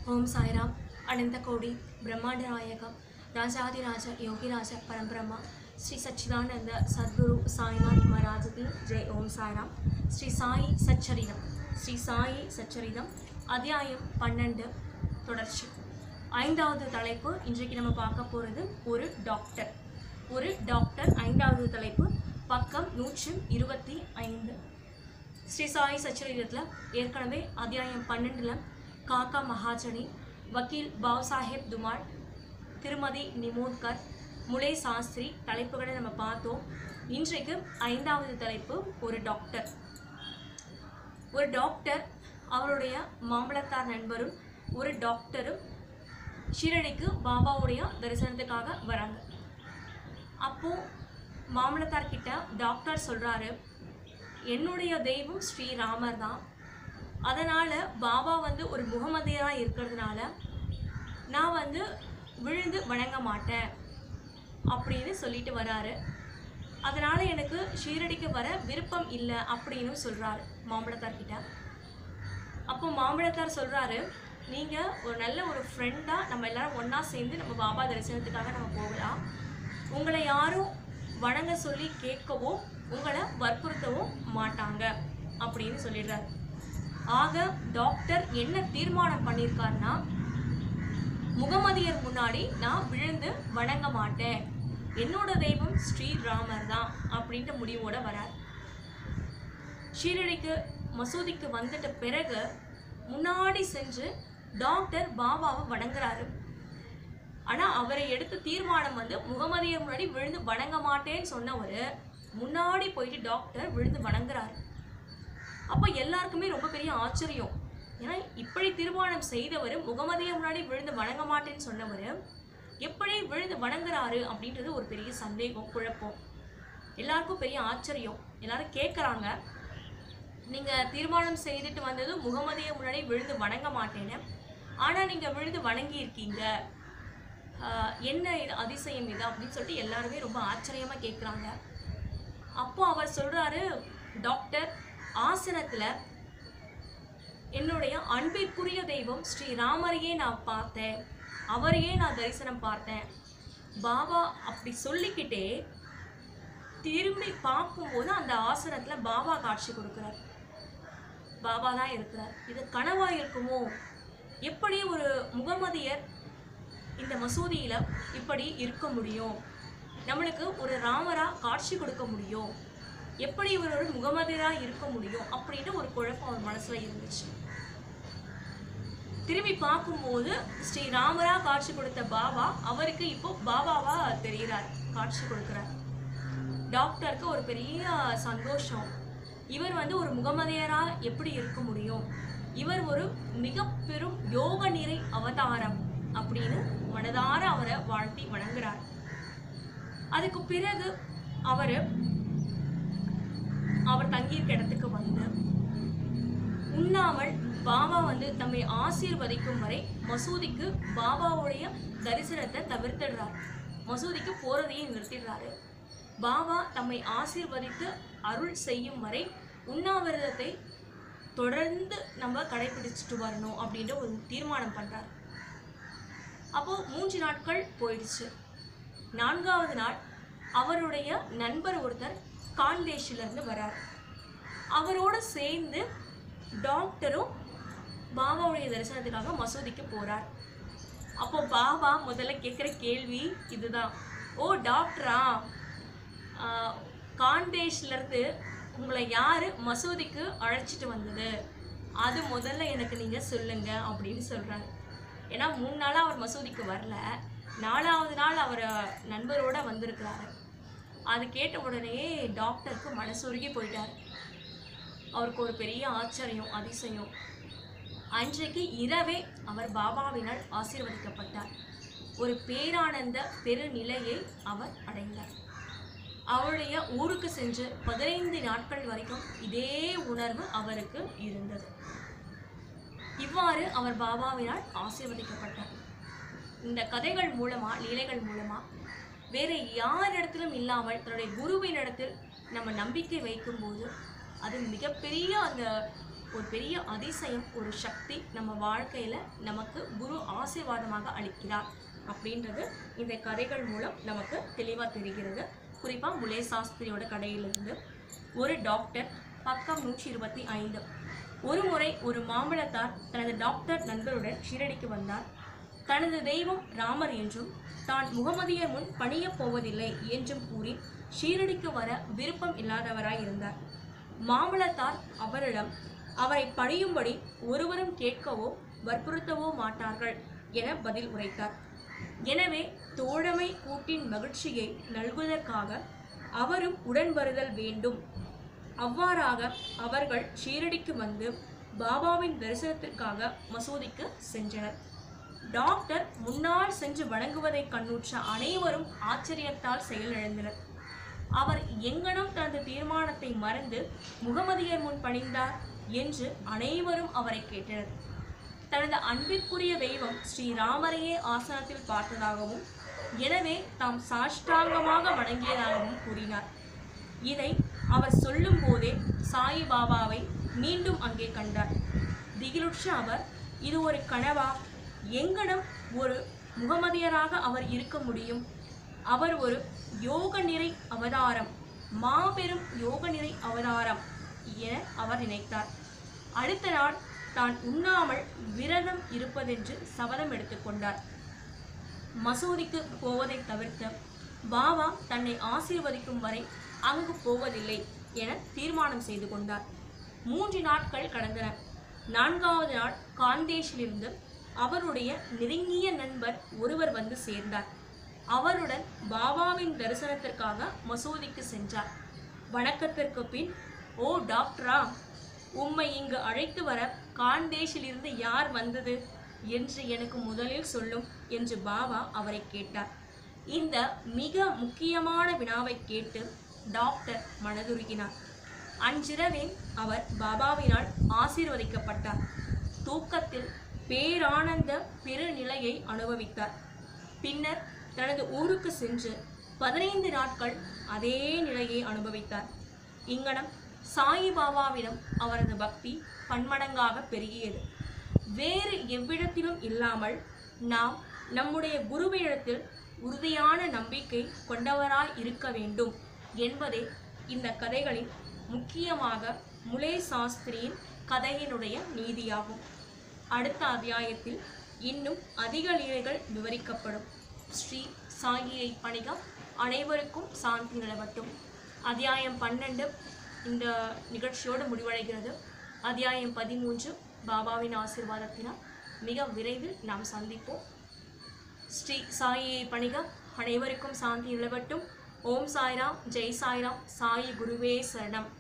ஓம் சாய்ராம் அனந்த கோடி பிரம்மாண்ட நாயகம் ராஜாதிராஜ யோகிராஜ பரம்பிரம்மா ஸ்ரீ சச்சிதானந்த சத்குரு சாய்நாத் மகாராஜுக்கு ஜெய் ஓம் சாய்ராம் ஸ்ரீ சாயி சச்சரிதம் ஸ்ரீ சாயி சச்சரிதம் அத்தியாயம் பன்னெண்டு தொடர்ச்சி ஐந்தாவது தலைப்பு இன்றைக்கு நம்ம பார்க்க போகிறது ஒரு டாக்டர் ஒரு டாக்டர் ஐந்தாவது தலைப்பு பக்கம் நூற்றி இருபத்தி ஐந்து ஸ்ரீ சாய் சச்சரிதத்தில் ஏற்கனவே அத்தியாயம் பன்னெண்டில் காக்கா மகாஜனி வக்கீல் பாவ் சாஹேப் துமால் திருமதி நிமோத்கர் முலே சாஸ்திரி தலைப்புகளை நம்ம பார்த்தோம் இன்றைக்கு ஐந்தாவது தலைப்பு ஒரு டாக்டர் ஒரு டாக்டர் அவருடைய மாம்பழத்தார் நண்பரும் ஒரு டாக்டரும் ஷிரடிக்கு பாபாவுடைய தரிசனத்துக்காக வராங்க அப்போ மாமலத்தார் கிட்ட டாக்டர் சொல்றாரு என்னுடைய தெய்வம் ஸ்ரீராமர் தான் அதனால் பாபா வந்து ஒரு முகமதியராக இருக்கிறதுனால நான் வந்து விழுந்து வணங்க மாட்டேன் அப்படின்னு சொல்லிட்டு வராரு அதனால் எனக்கு ஷீரடிக்கு வர விருப்பம் இல்லை அப்படின்னு சொல்கிறாரு மாம்பழத்தார் கிட்ட அப்போ மாம்பழத்தார் சொல்கிறாரு நீங்கள் ஒரு நல்ல ஒரு ஃப்ரெண்டாக நம்ம எல்லாரும் ஒன்றா சேர்ந்து நம்ம பாபா தரிசனத்துக்காக நம்ம போகலாம் உங்களை யாரும் வணங்க சொல்லி கேட்கவோ உங்களை வற்புறுத்தவும் மாட்டாங்க அப்படின்னு சொல்லிடுறாரு ஆக டாக்டர் என்ன தீர்மானம் பண்ணியிருக்காருன்னா முகமதியர் முன்னாடி நான் விழுந்து வணங்க மாட்டேன் என்னோட தெய்வம் ஸ்ரீராமர் தான் அப்படின்ட்டு முடிவோட வரார் ஷீரடிக்கு மசூதிக்கு வந்துட்ட பிறகு முன்னாடி சென்று டாக்டர் பாபாவை வணங்குறாரு ஆனால் அவரை எடுத்த தீர்மானம் வந்து முகமதியர் முன்னாடி விழுந்து வணங்க மாட்டேன்னு சொன்னவர் முன்னாடி போயிட்டு டாக்டர் விழுந்து வணங்குறாரு அப்போ எல்லாருக்குமே ரொம்ப பெரிய ஆச்சரியம் ஏன்னா இப்படி தீர்மானம் செய்தவர் முகமதிய முன்னாடி விழுந்து வணங்க மாட்டேன்னு சொன்னவர் எப்படி விழுந்து வணங்குறாரு அப்படின்றது ஒரு பெரிய சந்தேகம் குழப்பம் எல்லாருக்கும் பெரிய ஆச்சரியம் எல்லாரும் கேட்குறாங்க நீங்கள் தீர்மானம் செய்துட்டு வந்தது முகமதிய முன்னாடி விழுந்து வணங்க மாட்டேன்னு ஆனால் நீங்கள் விழுந்து வணங்கி இருக்கீங்க ஆஹ் என்ன இது அதிசயம் இது அப்படின்னு சொல்லிட்டு எல்லாருமே ரொம்ப ஆச்சரியமாக கேட்குறாங்க அப்போ அவர் சொல்கிறாரு டாக்டர் ஆசனத்தில் என்னுடைய அன்பிற்குரிய தெய்வம் ஸ்ரீராமரையே நான் பார்த்தேன் அவரையே நான் தரிசனம் பார்த்தேன் பாபா அப்படி சொல்லிக்கிட்டே திரும்பி பார்க்கும்போது அந்த ஆசனத்தில் பாபா காட்சி கொடுக்குறார் பாபா தான் இருக்கிறார் இது கனவா இருக்குமோ எப்படி ஒரு முகமதியர் இந்த மசூதியில் இப்படி இருக்க முடியும் நம்மளுக்கு ஒரு ராமரா காட்சி கொடுக்க முடியும் எப்படி இவர் ஒரு முகமதியராக இருக்க முடியும் அப்படின்னு ஒரு குழப்பம் அவர் மனசில் இருந்துச்சு திரும்பி பார்க்கும்போது ஸ்ரீ ராமரா காட்சி கொடுத்த பாபா அவருக்கு இப்போ பாபாவா தெரிகிறார் காட்சி கொடுக்குறார் டாக்டருக்கு ஒரு பெரிய சந்தோஷம் இவர் வந்து ஒரு முகமதியரா எப்படி இருக்க முடியும் இவர் ஒரு மிக பெரும் யோக நிறை அவதாரம் அப்படின்னு மனதார அவரை வாழ்த்தி வணங்குறார் அதுக்கு பிறகு அவர் அவர் தங்கியிருக்க இடத்துக்கு வந்து உண்ணாமல் பாபா வந்து தம்மை ஆசீர்வதிக்கும் வரை மசூதிக்கு பாபாவுடைய தரிசனத்தை தவிர்த்திடுறார் மசூதிக்கு போறதையும் நிறுத்திடுறாரு பாபா தம்மை ஆசீர்வதித்து அருள் செய்யும் வரை உண்ணாவிரதத்தை தொடர்ந்து நம்ம கடைபிடிச்சிட்டு வரணும் அப்படின்ற ஒரு தீர்மானம் பண்றார் அப்போ மூன்று நாட்கள் போயிடுச்சு நான்காவது நாள் அவருடைய நண்பர் ஒருத்தர் கான்தேஷிலிருந்து வரார் அவரோட சேர்ந்து டாக்டரும் பாபாவுடைய தரிசனத்துக்காக மசூதிக்கு போறார் அப்போ பாபா முதல்ல கேட்குற கேள்வி இதுதான் ஓ டாக்டரா ஆஹ், காண்டேஷ்லேருந்து உங்களை யார் மசூதிக்கு அழைச்சிட்டு வந்தது அது முதல்ல எனக்கு நீங்கள் சொல்லுங்க அப்படின்னு சொல்கிறாரு ஏன்னா மூணு நாளாக அவர் மசூதிக்கு வரல நாலாவது நாள் அவர் நண்பரோட வந்திருக்கிறாரு அது கேட்ட உடனே டாக்டருக்கு மனசுருகி போயிட்டார் அவருக்கு ஒரு பெரிய ஆச்சரியம் அதிசயம் அன்றைக்கு இரவே அவர் பாபாவினால் ஆசீர்வதிக்கப்பட்டார் ஒரு பேரானந்த பெருநிலையை அவர் அடைந்தார் அவருடைய ஊருக்கு சென்று பதினைந்து நாட்கள் வரைக்கும் இதே உணர்வு அவருக்கு இருந்தது இவ்வாறு அவர் பாபாவினால் ஆசீர்வதிக்கப்பட்டார் இந்த கதைகள் மூலமா லீலைகள் மூலமா வேற யாரிடத்திலும் இல்லாமல் தன்னுடைய குருவினிடத்தில் நம்ம நம்பிக்கை வைக்கும்போது அது மிகப்பெரிய அந்த ஒரு பெரிய அதிசயம் ஒரு சக்தி நம்ம வாழ்க்கையில் நமக்கு குரு ஆசீர்வாதமாக அளிக்கிறார் அப்படின்றது இந்த கதைகள் மூலம் நமக்கு தெளிவாக தெரிகிறது குறிப்பாக முலே சாஸ்திரியோட கடையிலிருந்து ஒரு டாக்டர் பக்கம் நூற்றி இருபத்தி ஐந்து ஒரு முறை ஒரு மாம்பழத்தார் தனது டாக்டர் நண்பருடன் ஷீரடிக்கு வந்தார் தனது தெய்வம் ராமர் என்றும் தான் முகமதியர் முன் பணியப் போவதில்லை என்றும் கூறி ஷீரடிக்கு வர விருப்பம் இல்லாதவராய் இருந்தார் மாம்பழத்தார் அவரிடம் அவரை பணியும்படி ஒருவரும் கேட்கவோ வற்புறுத்தவோ மாட்டார்கள் என பதில் உரைத்தார் எனவே தோழமை கூட்டின் மகிழ்ச்சியை நல்குவதற்காக அவரும் உடன் வருதல் வேண்டும் அவ்வாறாக அவர்கள் ஷீரடிக்கு வந்து பாபாவின் தரிசனத்திற்காக மசூதிக்கு சென்றனர் டாக்டர் முன்னால் சென்று வணங்குவதைக் கண்ணுற்ற அனைவரும் ஆச்சரியத்தால் செயலிழந்தனர் அவர் எங்கனம் தனது தீர்மானத்தை மறந்து முகமதியர் முன் பணிந்தார் என்று அனைவரும் அவரை கேட்டனர் தனது அன்பிற்குரிய தெய்வம் ஸ்ரீராமரையே ஆசனத்தில் பார்த்ததாகவும் எனவே தாம் சாஷ்டாங்கமாக வணங்கியதாகவும் கூறினார் இதை அவர் சொல்லும் போதே சாய் பாபாவை மீண்டும் அங்கே கண்டார் திகிலுற்ற அவர் இது ஒரு கனவா எங்கனம் ஒரு முகமதியராக அவர் இருக்க முடியும் அவர் ஒரு யோக நிறை அவதாரம் மாபெரும் யோக நிறை அவதாரம் என அவர் நினைத்தார் அடுத்த நாள் தான் உண்ணாமல் விரதம் இருப்பதென்று சபதம் எடுத்துக்கொண்டார் மசூதிக்கு போவதை தவிர்த்து பாபா தன்னை ஆசீர்வதிக்கும் வரை அங்கு போவதில்லை என தீர்மானம் செய்து கொண்டார் மூன்று நாட்கள் கடந்தன நான்காவது நாள் காந்தேஷிலிருந்து அவருடைய நெருங்கிய நண்பர் ஒருவர் வந்து சேர்ந்தார் அவருடன் பாபாவின் தரிசனத்திற்காக மசூதிக்கு சென்றார் வணக்கத்திற்கு பின் ஓ டாக்டரா உம்மை இங்கு அழைத்து வர காந்தேஷிலிருந்து யார் வந்தது என்று எனக்கு முதலில் சொல்லும் என்று பாபா அவரை கேட்டார் இந்த மிக முக்கியமான வினாவை கேட்டு டாக்டர் மனதுருகினார் அன்றிரவே அவர் பாபாவினால் ஆசீர்வதிக்கப்பட்டார் தூக்கத்தில் பேரானந்த பெருநிலையை அனுபவித்தார் பின்னர் தனது ஊருக்கு சென்று பதினைந்து நாட்கள் அதே நிலையை அனுபவித்தார் இங்கனம் சாயி பாபாவிடம் அவரது பக்தி பன்மடங்காக பெருகியது வேறு எவ்விடத்திலும் இல்லாமல் நாம் நம்முடைய குருவிடத்தில் உறுதியான நம்பிக்கை கொண்டவராய் இருக்க வேண்டும் என்பதே இந்த கதைகளின் முக்கியமாக முலே சாஸ்திரியின் கதையினுடைய நீதியாகும் அடுத்த அத்தியாயத்தில் இன்னும் அதிக லீலைகள் விவரிக்கப்படும் ஸ்ரீ சாயியை பணிக அனைவருக்கும் சாந்தி நிலவட்டும் அத்தியாயம் பன்னெண்டு இந்த நிகழ்ச்சியோடு முடிவடைகிறது அத்தியாயம் பதிமூன்று பாபாவின் ஆசீர்வாதத்தினால் மிக விரைவில் நாம் சந்திப்போம் ஸ்ரீ சாயியை பணிக அனைவருக்கும் சாந்தி நிலவட்டும் ஓம் சாய்ராம் ஜெய் சாய்ராம் சாயி குருவே சரணம்